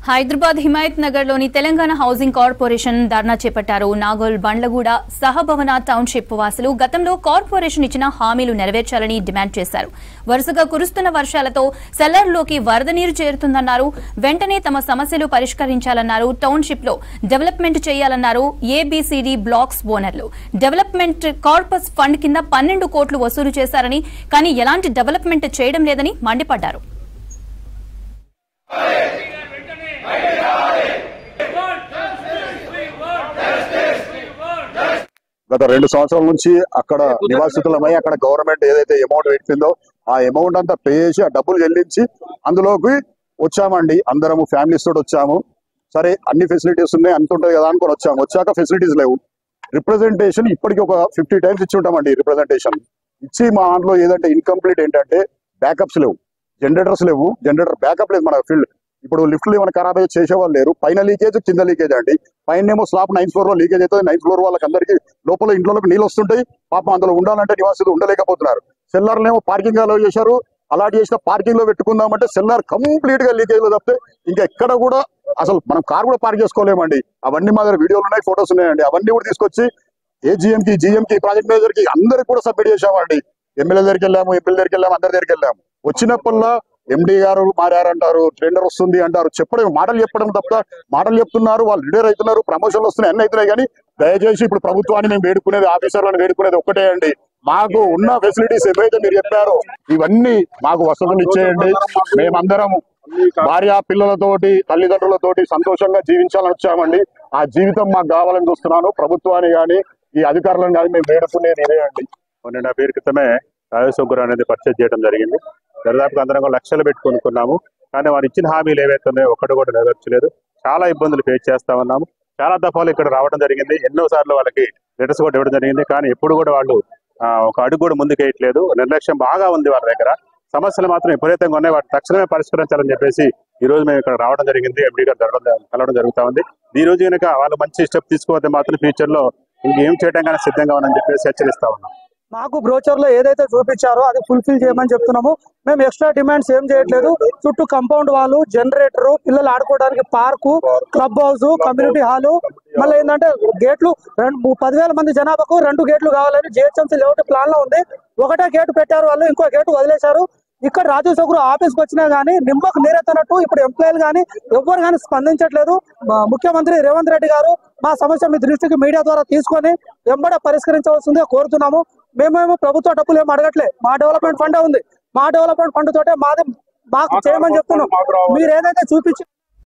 హైదరాబాద్ హిమాయత్ నగర్ లోని Telangana housing corporation ధర్నా చేపట్టారు Nagole Bandlaguda సహభవన township వాసులు గతంలో కార్పొరేషన్ ఇచ్చిన హామీలు నెరవేర్చాలని డిమాండ్ చేశారు వరుసగా కురుస్తున్న వర్షాలతో సెల్లర్లోకి వరద నీరు చేరుతుందన్నారు వెంటనే తమ సమస్యలు పరిష్కరించాలన్నారు టౌన్షిప్ లో డెవలప్మెంట్ చేయాలన్నారు ఏబీసీడీ బ్లాక్స్ ఓనర్లు డెవలప్మెంట్ కార్పస్ ఫండ్ కింద పన్నెండు కోట్లు వసూలు చేశారని కానీ ఎలాంటి డెవలప్మెంట్ చేయడం లేదని మండిపడ్డారు గత రెండు సంవత్సరాల నుంచి అక్కడ నివాసితులమై అక్కడ గవర్నమెంట్ ఏదైతే అమౌంట్ పెట్టిందో ఆ అమౌంట్ అంతా పే చేసి ఆ డబ్బులు చెల్లించి అందులోకి వచ్చామండి అందరము ఫ్యామిలీస్ తోటి వచ్చాము సరే అన్ని ఫెసిలిటీస్ ఉన్నాయి అంత ఉంటుంది కదా అనుకొని వచ్చాము వచ్చాక ఫెసిలిటీస్ లేవు రిప్రజెంటేషన్ ఇప్పటికి ఒక ఫిఫ్టీ టైమ్స్ ఇచ్చి ఉంటామండి రిప్రజెంటేషన్ ఇచ్చి మా దాంట్లో ఏదంటే ఇన్కంప్లీట్ ఏంటంటే బ్యాకప్స్ లేవు జనరేటర్స్ లేవు జనరేటర్ బ్యాకప్ లేదు మన ఫీల్డ్ ఇప్పుడు లిఫ్ట్లు ఏమైనా ఖరాబ్ అయ్యి చేసేవాళ్ళు లేరు పైన లీకేజ్ కింద లీకేజ్ అండి పైన ఏమో స్లాబ్ నైన్త్ ఫ్లోర్ లో లీకేజ్ అవుతుంది నైన్త్ ఫ్లోర్ వాళ్ళకి అందరికి లోపల ఇంట్లోకి నీళ్ళు వస్తుంటాయి పాపం అందులో ఉండాలంటే నివాసితులు ఉండలేకపోతున్నారు సెల్లార్నేమో పార్కింగ్ అలో చేశారు అలాంటి చేసిన పార్కింగ్ లో పెట్టుకుందామంటే సెల్లార్ కంప్లీట్ గా లీకేజ్ లో తప్పితే ఇంకా ఎక్కడ కూడా అసలు మనం కార్ కూడా పార్క్ చేసుకోలేమండి అవన్నీ మా దగ్గర వీడియోలు ఉన్నాయి ఫొటోస్ ఉన్నాయండి అవన్నీ కూడా తీసుకొచ్చి ఏ జిఎం కి జిఎం కి ప్రాజెక్ట్ మేనేజర్ కి అందరికి కూడా సబ్మిట్ చేశామండి ఎమ్మెల్యే దగ్గరికి వెళ్ళాము ఎంపీల దగ్గరికి వెళ్ళాము అందరి దగ్గరికి వెళ్ళాము వచ్చినప్పుల్లా ఎండి గారు మారారంటారు ట్రెండర్ వస్తుంది అంటారు చెప్పడం మాటలు చెప్పడం తప్ప మాటలు చెప్తున్నారు వాళ్ళు లీడర్ అవుతున్నారు ప్రమోషన్లు వస్తున్నాయి అన్ని అవుతున్నాయి కానీ దయచేసి ఇప్పుడు ప్రభుత్వాన్ని మేము వేడుకునేది ఆఫీసర్లను వేడుకునేది ఒక్కటే అండి మాకు ఉన్న ఫెసిలిటీస్ ఏవైతే మీరు చెప్పారో ఇవన్నీ మాకు వసతులు ఇచ్చేయండి మేమందరము భార్య పిల్లలతోటి తల్లిదండ్రులతోటి సంతోషంగా జీవించాలని వచ్చామండి ఆ జీవితం మాకు కావాలని చూస్తున్నాను ప్రభుత్వాన్ని కానీ ఈ అధికారులను కానీ మేము వేడుకునేది ఇదే అండి మొన్న పేరు క్రితమే రాజసొగ్గురు అనేది పర్చేజ్ చేయడం జరిగింది దాదాపుగా అందరం కూడా లక్షలు పెట్టి కొనుక్కున్నాము కానీ వారు ఇచ్చిన హామీలు ఏవైతే ఉన్నాయో ఒక్కటి కూడా నెరవేర్చలేదు చాలా ఇబ్బందులు ఫేస్ చేస్తా ఉన్నాము చాలా దఫాలు ఇక్కడ రావడం జరిగింది ఎన్నో సార్లు వాళ్ళకి లెటర్స్ కూడా ఇవ్వడం జరిగింది కానీ ఎప్పుడు కూడా వాళ్ళు ఆ, ఒక అడుగు కూడా ముందుకేయట్లేదు నిర్లక్ష్యం బాగా ఉంది వాళ్ళ దగ్గర సమస్యలు మాత్రం విపరీతంగా ఉన్నాయి వాటిని తక్షణమే పరిష్కరించాలని చెప్పేసి ఈ రోజు మేము ఇక్కడ రావడం జరిగింది ఎండీ గారు జరగడం కలవడం జరుగుతా ఉంది ఈ రోజు కనుక వాళ్ళు మంచి స్టెప్ తీసుకోవద్దు మాత్రం ఫ్యూచర్ లో ఇంకేం చేయడం కానీ సిద్ధంగా ఉన్నామని చెప్పేసి హెచ్చరిస్తా ఉన్నాం మాకు బ్రోచర్ లో ఏదైతే చూపించారో అది ఫుల్ఫిల్ చేయమని చెప్తున్నాము మేము ఎక్స్ట్రా డిమాండ్స్ ఏం చేయట్లేదు చుట్టూ కంపౌండ్ వాళ్ళు జనరేటర్ పిల్లలు ఆడుకోవడానికి park club house community hall మళ్ళీ ఏంటంటే గేట్లు రెండు పదివేల మంది జనాభాకు రెండు గేట్లు కావాలని జిహెచ్ఎంసీ లేఅవుట్ ప్లాన్ లో ఉంది ఒకటే గేటు పెట్టారు వాళ్ళు ఇంకో గేటు వదిలేశారు ఇక్కడ రాజీవ్ సగురు ఆఫీస్కి వచ్చినా గానీ నిమ్మకు నీరెత్తనట్టు ఇప్పుడు ఎంప్లాయీలు కానీ ఎవ్వరు కానీ స్పందించట్లేదు మా ముఖ్యమంత్రి రేవంత్ రెడ్డి గారు మా సమస్య మీ దృష్టికి మీడియా ద్వారా తీసుకొని వెంబడే పరిష్కరించవలసిందిగా కోరుతున్నాము మేమేమో ప్రభుత్వ డబ్బులు ఏమి అడగట్లే మా డెవలప్మెంట్ ఫండ్ ఉంది మా డెవలప్మెంట్ ఫండ్ తోటే మాది మాకు చేయమని చెప్తున్నాం మీరు ఏదైతే చూపించి